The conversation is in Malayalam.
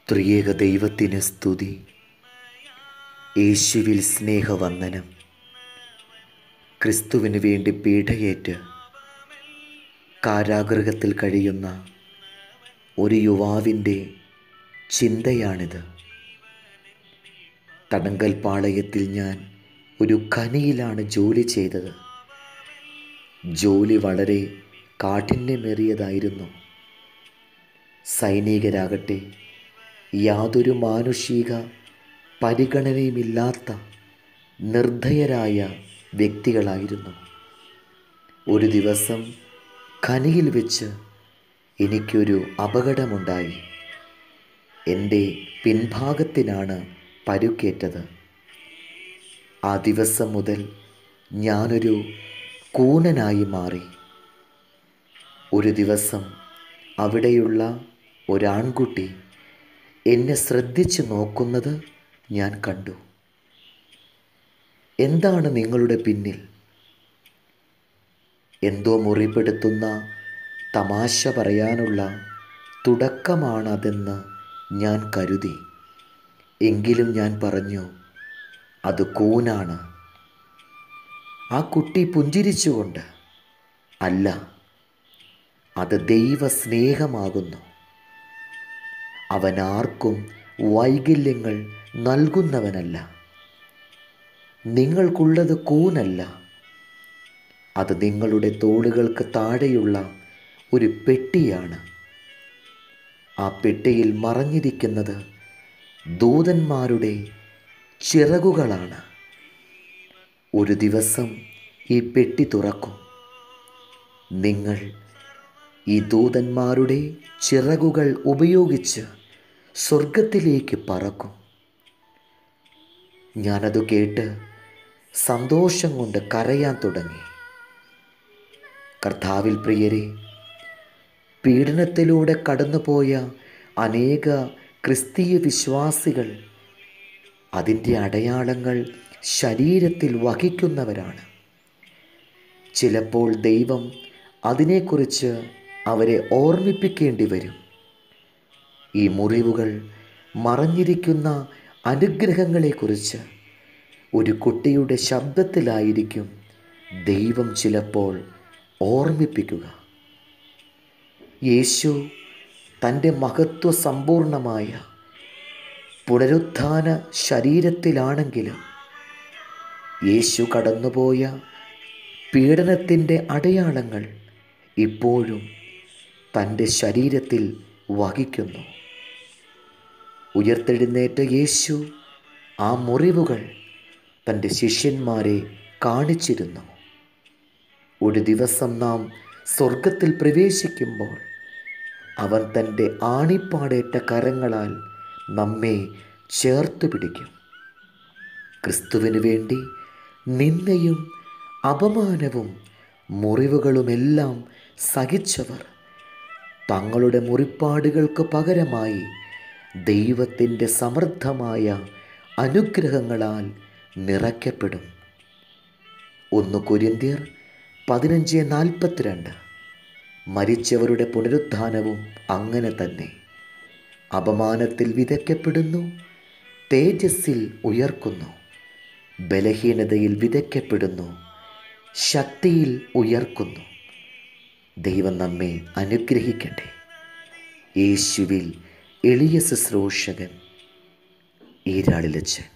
ത്രിയേക ദൈവത്തിന് സ്തുതി യേശുവിൽ സ്നേഹവന്ദനം ക്രിസ്തുവിന് വേണ്ടി പീഡയേറ്റ് കാരാഗൃഹത്തിൽ കഴിയുന്ന ഒരു യുവാവിൻ്റെ ചിന്തയാണിത് തടങ്കൽ പാളയത്തിൽ ഞാൻ ഒരു ഖനിയിലാണ് ജോലി ചെയ്തത് ജോലി വളരെ കാഠിന്യമേറിയതായിരുന്നു സൈനികരാകട്ടെ യാതൊരു മാനുഷിക പരിഗണനയുമില്ലാത്ത നിർദ്ധയരായ വ്യക്തികളായിരുന്നു ഒരു ദിവസം ഖനിയിൽ വെച്ച് എനിക്കൊരു അപകടമുണ്ടായി എൻ്റെ പിൻഭാഗത്തിനാണ് പരുക്കേറ്റത് ആ ദിവസം മുതൽ ഞാനൊരു കൂനനായി മാറി ഒരു ദിവസം അവിടെയുള്ള ഒരാൺകുട്ടി എന്നെ ശ്രദ്ധിച്ചു നോക്കുന്നത് ഞാൻ കണ്ടു എന്താണ് നിങ്ങളുടെ പിന്നിൽ എന്തോ മുറിപ്പെടുത്തുന്ന തമാശ പറയാനുള്ള തുടക്കമാണതെന്ന് ഞാൻ കരുതി എങ്കിലും ഞാൻ പറഞ്ഞു അത് കൂനാണ് ആ കുട്ടി പുഞ്ചിരിച്ചുകൊണ്ട് അല്ല അത് ദൈവസ്നേഹമാകുന്നു അവൻ ആർക്കും വൈകല്യങ്ങൾ നൽകുന്നവനല്ല നിങ്ങൾക്കുള്ളത് കൂനല്ല അത് നിങ്ങളുടെ തോളുകൾക്ക് താഴെയുള്ള ഒരു പെട്ടിയാണ് ആ പെട്ടിയിൽ മറഞ്ഞിരിക്കുന്നത് ദൂതന്മാരുടെ ചിറകുകളാണ് ഒരു ദിവസം ഈ പെട്ടി തുറക്കും നിങ്ങൾ ഈ ദൂതന്മാരുടെ ചിറകുകൾ ഉപയോഗിച്ച് സ്വർഗത്തിലേക്ക് പറക്കും ഞാനത് കേട്ട് സന്തോഷം കൊണ്ട് കരയാൻ തുടങ്ങി കർത്താവിൽ പ്രിയരെ പീഡനത്തിലൂടെ കടന്നുപോയ അനേക ക്രിസ്തീയ വിശ്വാസികൾ അതിൻ്റെ അടയാളങ്ങൾ ശരീരത്തിൽ വഹിക്കുന്നവരാണ് ചിലപ്പോൾ ദൈവം അതിനെക്കുറിച്ച് അവരെ ഓർമ്മിപ്പിക്കേണ്ടി വരും ഈ മുറിവുകൾ മറഞ്ഞിരിക്കുന്ന അനുഗ്രഹങ്ങളെക്കുറിച്ച് ഒരു കുട്ടിയുടെ ശബ്ദത്തിലായിരിക്കും ദൈവം ചിലപ്പോൾ ഓർമ്മിപ്പിക്കുക യേശു തൻ്റെ മഹത്വ സമ്പൂർണമായ പുനരുത്ഥാന ശരീരത്തിലാണെങ്കിലും യേശു കടന്നുപോയ പീഡനത്തിൻ്റെ അടയാളങ്ങൾ ഇപ്പോഴും തൻ്റെ ശരീരത്തിൽ വഹിക്കുന്നു ഉയർത്തെഴുന്നേറ്റ യേശു ആ മുറിവുകൾ തൻ്റെ ശിഷ്യന്മാരെ കാണിച്ചിരുന്നു ഒരു ദിവസം നാം സ്വർഗത്തിൽ പ്രവേശിക്കുമ്പോൾ അവൻ തൻ്റെ ആണിപ്പാടേറ്റ കരങ്ങളാൽ നമ്മെ ചേർത്ത് പിടിക്കും ക്രിസ്തുവിന് വേണ്ടി നിന്ദയും അപമാനവും മുറിവുകളുമെല്ലാം സഹിച്ചവർ തങ്ങളുടെ മുറിപ്പാടുകൾക്ക് പകരമായി ദൈവത്തിൻ്റെ സമൃദ്ധമായ അനുഗ്രഹങ്ങളാൽ നിറയ്ക്കപ്പെടും ഒന്ന് കുര്യന്തിയർ പതിനഞ്ച് നാൽപ്പത്തിരണ്ട് മരിച്ചവരുടെ പുനരുത്ഥാനവും അങ്ങനെ തന്നെ അപമാനത്തിൽ വിതയ്ക്കപ്പെടുന്നു തേജസ്സിൽ ഉയർക്കുന്നു ബലഹീനതയിൽ വിതയ്ക്കപ്പെടുന്നു ശക്തിയിൽ ഉയർക്കുന്നു ദൈവം നമ്മെ അനുഗ്രഹിക്കട്ടെ യേശുവിൽ എളിയ ശുശ്രൂഷകൻ ഈരാളിലച്ചൻ